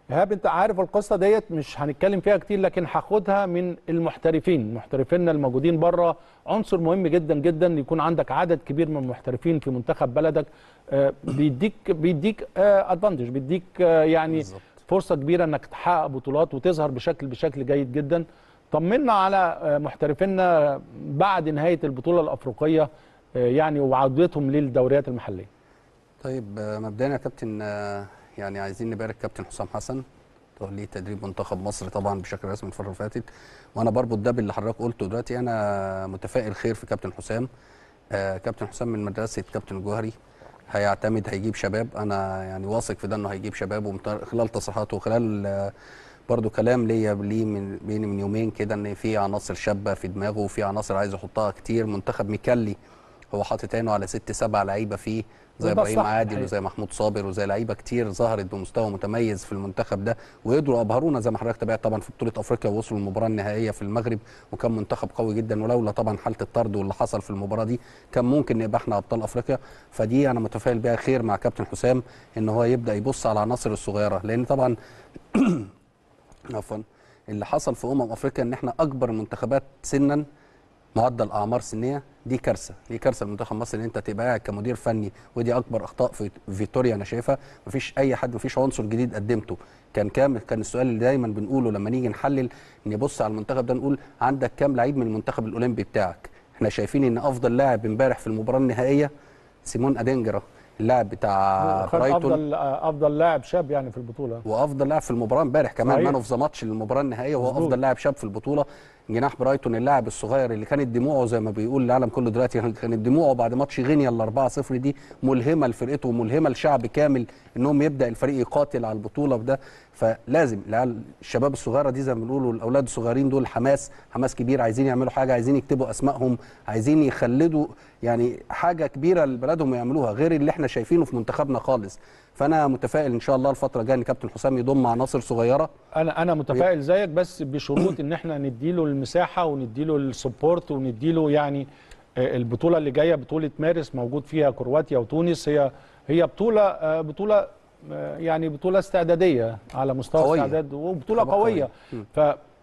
ايهاب انت عارف القصه ديت مش هنتكلم فيها كتير لكن هاخدها من المحترفين محترفينا الموجودين بره عنصر مهم جدا جدا يكون عندك عدد كبير من المحترفين في منتخب بلدك آه، بيديك بيديك ادفانتج بيديك آه، يعني بالظبط. فرصه كبيره انك تحقق بطولات وتظهر بشكل بشكل جيد جدا طمنا على آه، محترفينا بعد نهايه البطوله الافريقيه آه، يعني وعودتهم للدوريات المحليه طيب آه، مبدئيا يا كابتن آه، يعني عايزين نبارك كابتن حسام حسن توليه تدريب منتخب مصر طبعا بشكل رسمي الفتره اللي فاتت وانا بربط ده باللي حضرتك قلته دلوقتي انا متفائل خير في كابتن حسام آه، كابتن حسام من مدرسه كابتن الجوهري هيعتمد هيجيب شباب انا يعني واثق في ده انه هيجيب شباب وخلال تصريحاته وخلال آه، برضو كلام ليا ليه من بيني من يومين كده ان في عناصر شابه في دماغه وفي عناصر عايز يحطها كتير منتخب ميكالي هو حاطط عينه على ست سبع لعيبه فيه زي وده ابراهيم صح عادل الحقيقة. وزي محمود صابر وزي لعيبه كتير ظهرت بمستوى متميز في المنتخب ده وقدروا ابهرونا زي ما حضرتك تابعت طبعا في بطوله افريقيا ووصلوا المباراه النهائيه في المغرب وكان منتخب قوي جدا ولولا طبعا حاله الطرد واللي حصل في المباراه دي كان ممكن نبقى احنا ابطال افريقيا فدي انا متفائل بيها خير مع كابتن حسام ان هو يبدا يبص على العناصر الصغيره لان طبعا عفوا اللي حصل في امم افريقيا ان احنا اكبر المنتخبات سنا معدل اعمار سنيه دي كارثه دي كارثه لمنتخب مصر ان انت تبقى قاعد كمدير فني ودي اكبر اخطاء في فيتوريا انا شايفها مفيش اي حد مفيش عنصر جديد قدمته كان كام كان السؤال اللي دايما بنقوله لما نيجي نحلل نبص على المنتخب ده نقول عندك كام لعيب من المنتخب الاولمبي بتاعك احنا شايفين ان افضل لاعب امبارح في المباراه النهائيه سيمون ادينجرا اللاعب بتاع خد برايتون افضل افضل لاعب شاب يعني في البطوله وافضل لاعب في المباراه امبارح كمان صحيح. مان اوف ذا ماتش للمباراه النهائيه وهو مظبوط. افضل لاعب شاب في البطوله جناح برايتون اللاعب الصغير اللي كانت دموعه زي ما بيقول العالم كله دلوقتي كانت دموعه بعد ماتش غينيا ال 4-0 دي ملهمه لفرقته وملهمه لشعب كامل انهم يبدا الفريق يقاتل على البطوله وده فلازم العيال الشباب الصغيره دي زي ما بنقولوا الاولاد الصغيرين دول حماس حماس كبير عايزين يعملوا حاجه عايزين يكتبوا اسمائهم عايزين يخلدوا يعني حاجه كبيره لبلدهم يعملوها غير اللي احنا شايفينه في منتخبنا خالص فانا متفائل ان شاء الله الفتره الجايه ان كابتن حسام يضم عناصر صغيره انا انا متفائل زيك بس بشروط ان احنا نديله المساحه ونديله السبورت ونديله يعني آه، البطوله اللي جايه بطوله مارس موجود فيها كرواتيا وتونس هي هي بطوله آه، بطوله آه، يعني بطوله استعداديه على مستوى قوية. استعداد وبطوله بطولة قويه قوية. م. ف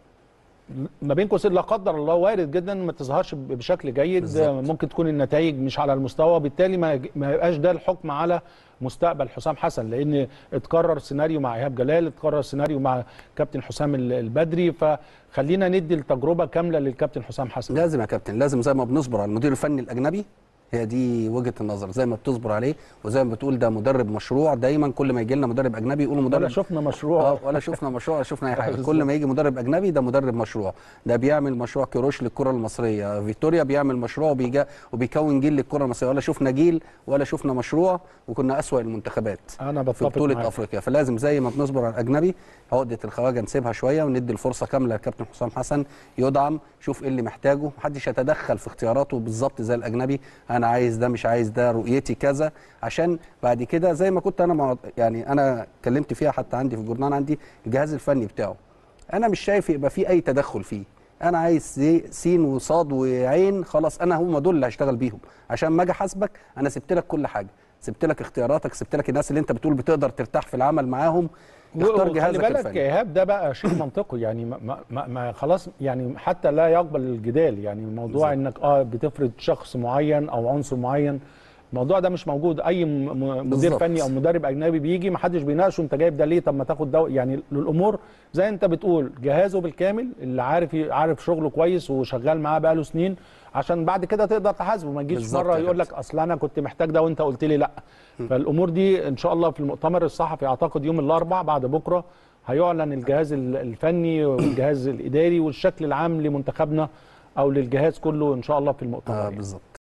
ما بين قوسين لا قدر الله وارد جدا ما تظهرش ب- بشكل جيد بالظبط. ممكن تكون النتائج مش على المستوى بالتالي ما يج- ما يبقاش ده الحكم على مستقبل حسام حسن لان اتكرر سيناريو مع ايهاب جلال اتكرر سيناريو مع كابتن حسام ال- البدري فخلينا ندي التجربه كامله للكابتن حسام حسن لازم يا كابتن لازم زي ما بنصبر على المدير الفني الاجنبي هي دي وجهه النظر زي ما بتصبر عليه وزي ما بتقول ده مدرب مشروع دايما كل ما يجي لنا مدرب اجنبي يقولوا مدرب ولا شفنا مشروع آه، ولا شفنا مشروع ولا شفنا اي حاجه كل ما يجي مدرب اجنبي ده مدرب مشروع ده بيعمل مشروع كيروش للكره المصريه فيتوريا بيعمل مشروع وبيجا وبيكون جيل للكره المصريه ولا شفنا جيل ولا شفنا مشروع وكنا اسوا المنتخبات انا في بتفق بطوله معاك. افريقيا فلازم زي ما بنصبر على الاجنبي عقده الخواجه نسيبها شويه وندي الفرصه كامله للكابتن حسام حسن يدعم شوف ايه اللي محتاجه محدش يتدخل في اختياراته بالظبط زي الاجنبي انا عايز ده مش عايز ده رؤيتي كذا عشان بعد كده زي ما كنت انا مع يعني انا اتكلمت فيها حتى عندي في الجورنال عندي الجهاز الفني بتاعه انا مش شايف يبقى في اي تدخل فيه انا عايز سي- سين وصاد وعين خلاص انا هم دول اللي هشتغل بيهم عشان ما اجي احاسبك انا سبت لك كل حاجه سبت لك اختياراتك سبت لك الناس اللي انت بتقول بتقدر ترتاح في العمل معاهم اختار وخلي جهازك بالك الفني يا ايهاب ده بقى شيء منطقي يعني ما, ما- ما, ما خلاص يعني حتى لا يقبل الجدال يعني موضوع بالظبط. انك اه بتفرض شخص معين او عنصر معين الموضوع ده مش موجود اي م- م- مدير بالظبط. فني او مدرب اجنبي بيجي ما حدش بيناقشه انت جايب ده ليه طب ما تاخد ده يعني الامور زي انت بتقول جهازه بالكامل اللي عارف عارف شغله كويس وشغال معاه بقاله سنين عشان بعد كده تقدر تحاسبه ما تجيش بالظبط مره يا يقول لك اصل انا كنت محتاج ده وانت قلت لي لا فالامور دي ان شاء الله في المؤتمر الصحفي اعتقد يوم الاربعاء بعد بكره هيعلن الجهاز ال- الفني والجهاز الاداري والشكل العام لمنتخبنا او للجهاز كله ان شاء الله في المؤتمر آه يعني. بالظبط